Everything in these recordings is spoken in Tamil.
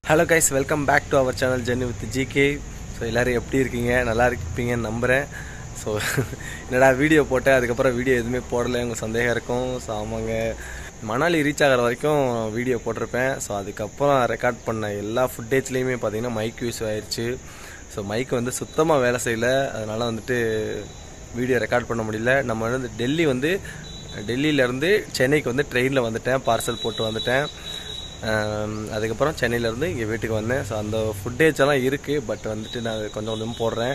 hello guys welcome back to our channel journey with GK so எல்லோரும் எப்படி இருக்கீங்க நல்லா இருப்பீங்கன்னு நம்புகிறேன் ஸோ என்னடா வீடியோ போட்டேன் அதுக்கப்புறம் வீடியோ எதுவுமே போடலை உங்கள் சந்தேகம் இருக்கும் ஸோ ஆமாங்க மணாலி ரீச் ஆகிற வரைக்கும் வீடியோ போட்டிருப்பேன் ஸோ அதுக்கப்புறம் ரெக்கார்ட் பண்ண எல்லா ஃபுட்டேஜ்லேயுமே பார்த்தீங்கன்னா மைக் யூஸ் ஆயிடுச்சு ஸோ மைக் வந்து சுத்தமாக வேலை செய்யல அதனால் வந்துட்டு வீடியோ ரெக்கார்ட் பண்ண முடியல நம்ம வந்து டெல்லி வந்து டெல்லியிலேருந்து சென்னைக்கு வந்து ட்ரெயினில் வந்துட்டேன் பார்சல் போட்டு வந்துட்டேன் ஆம், அதுக்கப்புறம் சென்னையிலேருந்து இங்கே வீட்டுக்கு வந்தேன் ஸோ அந்த ஃபுட்டேஜ் எல்லாம் இருக்குது பட் வந்துட்டு நான் அது கொஞ்சம் கொஞ்சம் போடுறேன்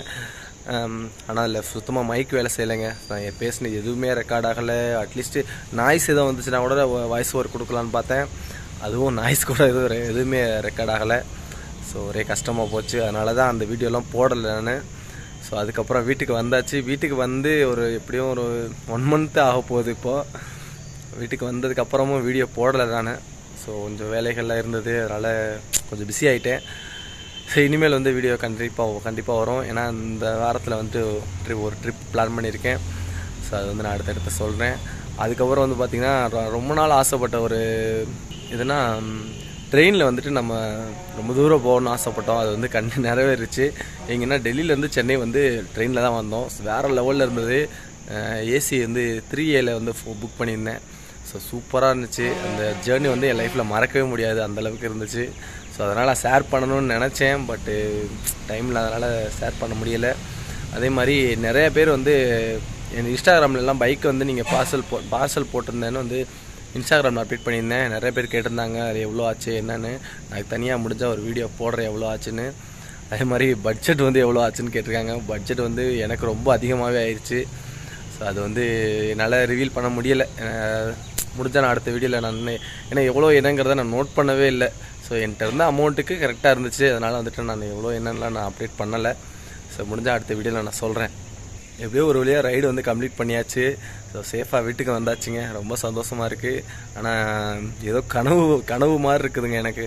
ஆனால் இல்லை சுத்தமாக மைக் வேலை செய்யலைங்க நான் என் பேசினது எதுவுமே ரெக்கார்ட் ஆகலை அட்லீஸ்ட்டு நாய்ஸ் எதுவும் வந்துச்சுன்னா கூட வாய்ஸ் ஓவர் கொடுக்கலான்னு பார்த்தேன் அதுவும் நாய்ஸ் கூட எதுவும் ரெ- எதுவுமே ரெக்கார்ட் ஆகலை ஸோ ஒரே கஷ்டமாக போச்சு அதனால தான் அந்த வீடியோலாம் போடலை நான் ஸோ அதுக்கப்புறம் வீட்டுக்கு வந்தாச்சு வீட்டுக்கு வந்து ஒரு எப்படியும் ஒரு ஒன் மந்த் ஆக போகுது இப்போது வீட்டுக்கு வந்ததுக்கப்புறமும் வீடியோ போடலை நான் ஸோ கொஞ்சம் வேலைகள்லாம் இருந்தது அதனால் கொஞ்சம் பிஸி ஆகிட்டேன் ஸோ இனிமேல் வந்து வீடியோ கண்டிப்பாக கண்டிப்பாக வரும் ஏன்னா இந்த வாரத்தில் வந்துட்டு ட்ரிப் ஒரு ட்ரிப் பிளான் பண்ணியிருக்கேன் ஸோ அது வந்து நான் அடுத்தடுத்து சொல்கிறேன் அதுக்கப்புறம் வந்து பார்த்திங்கன்னா ரொ- ரொம்ப நாள் ஆசைப்பட்ட ஒரு இதுனா ட்ரெயினில் வந்துட்டு நம்ம ரொம்ப தூரம் போகணும்னு ஆசைப்பட்டோம் அது வந்து கண்டு நிறைவேறிச்சு எங்கன்னா டெல்லியிலேருந்து சென்னை வந்து ட்ரெயினில் தான் வந்தோம் வேறு லெவலில் இருந்தது ஏசி வந்து த்ரீ ஏல வந்து புக் பண்ணியிருந்தேன் ஸோ சூப்பராக இருந்துச்சு அந்த ஜேர்னி வந்து என் லைஃப்பில் மறக்கவே முடியாது அந்த அளவுக்கு இருந்துச்சு ஸோ அதனால் ஷேர் பண்ணணும்னு நினச்சேன் பட்டு டைமில் அதனால் ஷேர் பண்ண முடியலை அதே மாதிரி நிறைய பேர் வந்து என் இன்ஸ்டாகிராம்லலாம் பைக் வந்து நீங்கள் பார்சல் போ பார்சல் போட்டிருந்தேன்னு வந்து இன்ஸ்டாகிராமில் அப்டேட் பண்ணியிருந்தேன் நிறைய பேர் கேட்டிருந்தாங்க அது எவ்வளோ ஆச்சு என்னன்னு எனக்கு தனியாக முடிஞ்ச ஒரு வீடியோ போடுறேன் எவ்வளோ ஆச்சுன்னு அதே மாதிரி பட்ஜெட் வந்து எவ்வளோ ஆச்சுன்னு கேட்டிருக்காங்க பட்ஜெட் வந்து எனக்கு ரொம்ப அதிகமாகவே ஆயிடுச்சு ஸோ அது வந்து என்னால் ரிவீல் பண்ண முடியலை முடிஞ்சால் நான் அடுத்த வீடியோவில் நான் இன்னும் ஏன்னா எவ்வளோ என்னங்கிறத நான் நோட் பண்ணவே இல்லை ஸோ என்கிட்ட இருந்த அமௌண்ட்டுக்கு கரெக்டாக இருந்துச்சு அதனால் வந்துட்டு நான் எவ்வளோ என்னென்னலாம் நான் அப்டேட் பண்ணலை ஸோ முடிஞ்சால் அடுத்த வீடியோவில் நான் சொல்கிறேன் எப்படியோ ஒரு வழியாக ரைடு வந்து கம்ப்ளீட் பண்ணியாச்சு ஸோ சேஃபாக வீட்டுக்கு வந்தாச்சுங்க ரொம்ப சந்தோஷமாக இருக்குது ஆனால் ஏதோ கனவு கனவு மாதிரி இருக்குதுங்க எனக்கு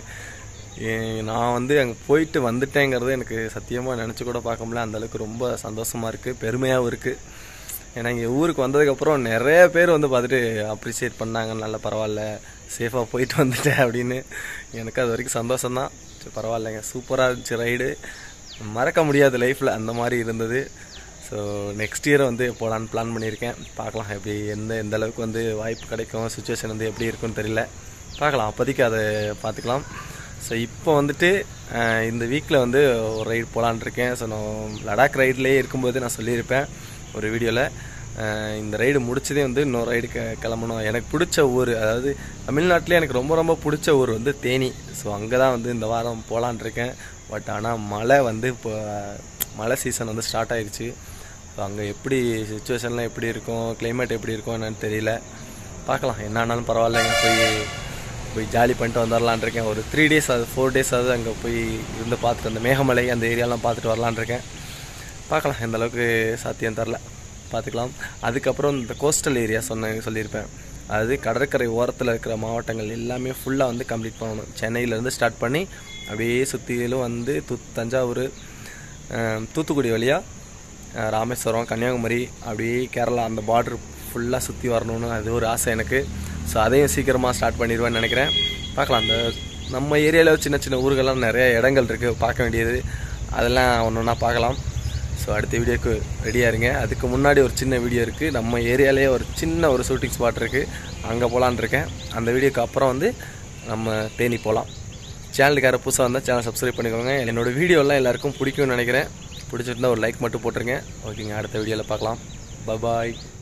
ஏ- நான் வந்து அங்கே போயிட்டு வந்துட்டேங்கிறது எனக்கு சத்தியமாக நினச்சி கூட பார்க்க முடியல அந்த அளவுக்கு ரொம்ப சந்தோஷமாக இருக்குது பெருமையாகவும் இருக்குது ஏன்னா இங்கே ஊருக்கு வந்ததுக்கப்புறம் நிறைய பேர் வந்து பார்த்துட்டு அப்ரிஷியேட் பண்ணாங்க நல்லா பரவாயில்ல சேஃபாக போயிட்டு வந்துட்டேன் அப்படின்னு எனக்கு அது வரைக்கும் சந்தோஷம்தான் சரி பரவாயில்லைங்க சூப்பராக இருந்துச்சு ரைடு மறக்க முடியாத லைஃப்பில் அந்த மாதிரி இருந்தது ஸோ நெக்ஸ்ட் இயர் வந்து போகலான்னு பிளான் பண்ணியிருக்கேன் பார்க்கலாம் எப்படி எந்த எந்த அளவுக்கு வந்து வாய்ப்பு கிடைக்கும் சுச்சுவேஷன் வந்து எப்படி இருக்குன்னு தெரியல பார்க்கலாம் அப்போதைக்கு அதை பார்த்துக்கலாம் ஸோ இப்போ வந்துட்டு அஹ், இந்த வீக்கில் வந்து ஒரு ரைடு போகலான் இருக்கேன் ஸோ நான் லடாக் ரைட்லேயே இருக்கும்போது நான் சொல்லியிருப்பேன் ஒரு வீடியோவில் இந்த ரைடு முடிச்சதே வந்து இன்னொரு ரைடு க கிளம்பணும் எனக்கு பிடிச்ச ஊர் அதாவது தமிழ்நாட்டிலே எனக்கு ரொம்ப ரொம்ப பிடிச்ச ஊர் வந்து தேனி ஸோ அங்கே தான் வந்து இந்த வாரம் போகலான் இருக்கேன் பட் ஆனால் மழை வந்து இப்போ மழை சீசன் வந்து ஸ்டார்ட் ஆயிடுச்சு ஸோ அங்கே எப்படி சுச்சுவேஷன்லாம் எப்படி இருக்கும் climate எப்படி இருக்கும் என்னன்னு தெரியல பார்க்கலாம் என்ன ஆனாலும் பரவாயில்லைங்க போய் போய் ஜாலி பண்ணிட்டு வந்துடலான் இருக்கேன் ஒரு த்ரீ டேஸ் அது ஃபோர் டேஸ் ஆகுது அங்கே போய் இருந்து பார்த்துட்டு அந்த மேகமலை அந்த ஏரியாலாம் பார்த்துட்டு வரலான் இருக்கேன் பார்க்கலாம் எந்த அளவுக்கு சாத்தியம் தரல பார்த்துக்கலாம் அதுக்கப்புறம் இந்த கோஸ்டல் ஏரியா சொன்ன சொல்லியிருப்பேன் அதாவது கடற்கரை ஓரத்தில் இருக்கிற மாவட்டங்கள் எல்லாமே ஃபுல்லாக வந்து கம்ப்ளீட் பண்ணணும் சென்னையிலேருந்து ஸ்டார்ட் பண்ணி அப்படியே சுற்றிலும் வந்து து தஞ்சாவூர் அஹ், தூத்துக்குடி வழியாக ராமேஸ்வரம் கன்னியாகுமரி அப்படியே கேரளா அந்த பார்டர் ஃபுல்லாக சுற்றி வரணும்னு அது ஒரு ஆசை எனக்கு ஸோ அதையும் சீக்கிரமாக ஸ்டார்ட் பண்ணிடுவேன்னு நினைக்கிறேன் பார்க்கலாம் அந்த நம்ம ஏரியாவில் சின்ன சின்ன ஊர்கள்லாம் நிறைய இடங்கள் இருக்குது பார்க்க வேண்டியது அதெல்லாம் ஒன்று ஒன்றா பார்க்கலாம் ஸோ அடுத்த வீடியோக்கு ரெடியாக இருங்க அதுக்கு முன்னாடி ஒரு சின்ன வீடியோ இருக்குது நம்ம ஏரியாலேயே ஒரு சின்ன ஒரு ஷூட்டிங் ஸ்பாட் இருக்குது அங்கே போகலான் இருக்கேன் அந்த வீடியோக்கு அப்புறம் வந்து நம்ம தேனி போகலாம் சேனலுக்கு யாரும் புதுசாக வந்தால் சேனல் சப்ஸ்கிரைப் பண்ணிக்கோங்க என்னோட வீடியோலாம் எல்லாருக்கும் பிடிக்கும்னு நினைக்கிறேன் பிடிச்சிருந்தா ஒரு லைக் மட்டும் போட்டுருங்க ஓகேங்க அடுத்த வீடியோவில் பார்க்கலாம் பாய்